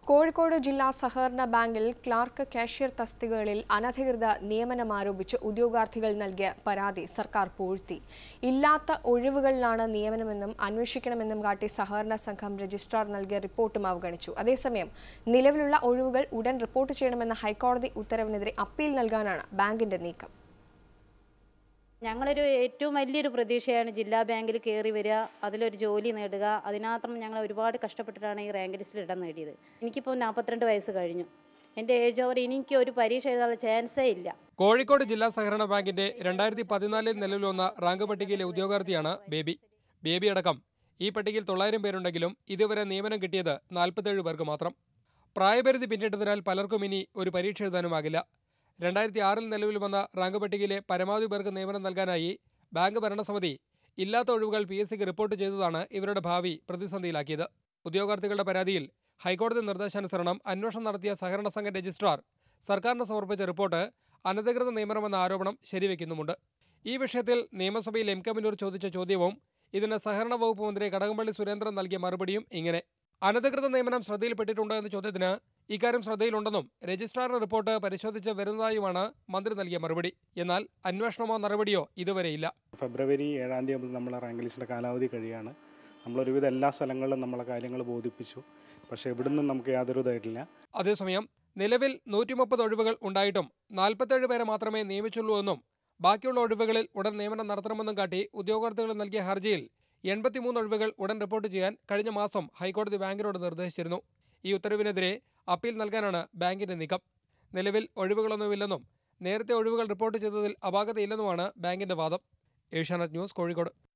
കോഴിക്കോട് ജില്ലാ സഹകരണ ബാങ്കിൽ ക്ലാർക്ക് കാഷ്യർ തസ്തികകളിൽ അനധികൃത നിയമനം ആരോപിച്ച് ഉദ്യോഗാർത്ഥികൾ നൽകിയ പരാതി സർക്കാർ പൂഴ്ത്തി ഇല്ലാത്ത ഒഴിവുകളിലാണ് നിയമനമെന്നും അന്വേഷിക്കണമെന്നും കാട്ടി സഹകരണ സംഘം രജിസ്ട്രാർ നൽകിയ റിപ്പോർട്ടും അവഗണിച്ചു അതേസമയം നിലവിലുള്ള ഒഴിവുകൾ ഉടൻ റിപ്പോർട്ട് ചെയ്യണമെന്ന ഹൈക്കോടതി ഉത്തരവിനെതിരെ അപ്പീൽ നൽകാനാണ് ബാങ്കിന്റെ നീക്കം ഞങ്ങളൊരു ഏറ്റവും വലിയൊരു പ്രതീക്ഷയാണ് ജില്ലാ ബാങ്കിൽ കയറി വരിക അതിലൊരു ജോലി നേടുക അതിനാത്രം ഞങ്ങൾ ഒരുപാട് കഷ്ടപ്പെട്ടിട്ടാണ് ഈ റാങ്ക് ലിസ്റ്റിൽ ഇടം നേടിയത് എനിക്കിപ്പോൾ നാൽപ്പത്തിരണ്ട് വയസ്സ് കഴിഞ്ഞു എൻ്റെ ഏജ് ഓവർ എനിക്ക് ഒരു പരീക്ഷ എഴുതാനുള്ള ചാൻസേ ഇല്ല കോഴിക്കോട് ജില്ലാ സഹകരണ ബാങ്കിന്റെ രണ്ടായിരത്തി പതിനാലിൽ നിലവിൽ വന്ന റാങ്ക് പട്ടികയിലെ ഉദ്യോഗാർത്ഥിയാണ് ബേബി ബേബി അടക്കം ഈ പട്ടികയിൽ തൊള്ളായിരം പേരുണ്ടെങ്കിലും ഇതുവരെ നിയമനം കിട്ടിയത് നാൽപ്പത്തേഴ് പേർക്ക് മാത്രം പ്രായപരിധി പിന്നിട്ടതിനാൽ പലർക്കും ഇനി ഒരു പരീക്ഷ എഴുതാനുമാകില്ല രണ്ടായിരത്തി ആറിൽ നിലവിൽ വന്ന റാങ്ക് പട്ടികയിലെ പരമാവധി പേർക്ക് നിയമനം നൽകാനായി ബാങ്ക് ഭരണസമിതി ഇല്ലാത്ത ഒഴിവുകൾ പി എസ് സിക്ക് റിപ്പോർട്ട് ചെയ്തതാണ് ഇവരുടെ ഭാവി പ്രതിസന്ധിയിലാക്കിയത് ഉദ്യോഗാർത്ഥികളുടെ പരാതിയിൽ ഹൈക്കോടതി നിർദ്ദേശാനുസരണം അന്വേഷണം നടത്തിയ സഹകരണ സംഘം രജിസ്ട്രാർ സർക്കാരിന് സമർപ്പിച്ച റിപ്പോർട്ട് അനധികൃത നിയമനമെന്ന ആരോപണം ശരിവെക്കുന്നുമുണ്ട് ഈ വിഷയത്തിൽ നിയമസഭയിൽ എം കമ്മനൂർ ചോദിച്ച ചോദ്യവും ഇതിന് സഹകരണ വകുപ്പ് മന്ത്രി കടകംപള്ളി സുരേന്ദ്രൻ നൽകിയ മറുപടിയും ഇങ്ങനെ അനധികൃത നിയമനം ശ്രദ്ധയിൽപ്പെട്ടിട്ടുണ്ടോ എന്ന ചോദ്യത്തിന് ഇക്കാര്യം ശ്രദ്ധയിലുണ്ടെന്നും രജിസ്ട്രാറുടെ റിപ്പോർട്ട് പരിശോധിച്ച് വരുന്നതായുമാണ് മന്ത്രി നൽകിയ മറുപടി എന്നാൽ അന്വേഷണമോ നടപടിയോ ഇതുവരെയില്ല ഫെബ്രുവരി ഏഴാം തീയതി മുതൽ നമ്മളെ റാങ്ക് ലിസ്റ്റിൻ്റെ കാലാവധി കഴിയാണ് നമ്മളൊരുവിധ എല്ലാ സ്ഥലങ്ങളിലും നമ്മളെ കാര്യങ്ങൾ ബോധിപ്പിച്ചു പക്ഷേ ഇവിടുന്ന് നമുക്ക് യാതൊരു ഇതായിട്ടില്ല അതേസമയം നിലവിൽ നൂറ്റി മുപ്പത് ഒഴിവുകൾ ഉണ്ടായിട്ടും നാൽപ്പത്തേഴ് പേരെ മാത്രമേ നിയമിച്ചുള്ളൂ എന്നും ബാക്കിയുള്ള ഒഴിവുകളിൽ ഉടൻ നിയമനം നടത്തണമെന്നും കാട്ടി ഉദ്യോഗാർത്ഥികൾ നൽകിയ ഹർജിയിൽ എൺപത്തിമൂന്ന് ഒഴിവുകൾ ഉടൻ റിപ്പോർട്ട് ചെയ്യാൻ കഴിഞ്ഞ മാസം ഹൈക്കോടതി ബാങ്കിനോട് നിർദ്ദേശിച്ചിരുന്നു ഈ ഉത്തരവിനെതിരെ അപ്പീൽ നൽകാനാണ് ബാങ്കിന്റെ നീക്കം നിലവിൽ ഒഴിവുകളൊന്നുമില്ലെന്നും നേരത്തെ ഒഴിവുകൾ റിപ്പോർട്ട് ചെയ്തതിൽ അപാകതയില്ലെന്നുമാണ് ബാങ്കിന്റെ വാദം ഏഷ്യാനെറ്റ് ന്യൂസ് കോഴിക്കോട്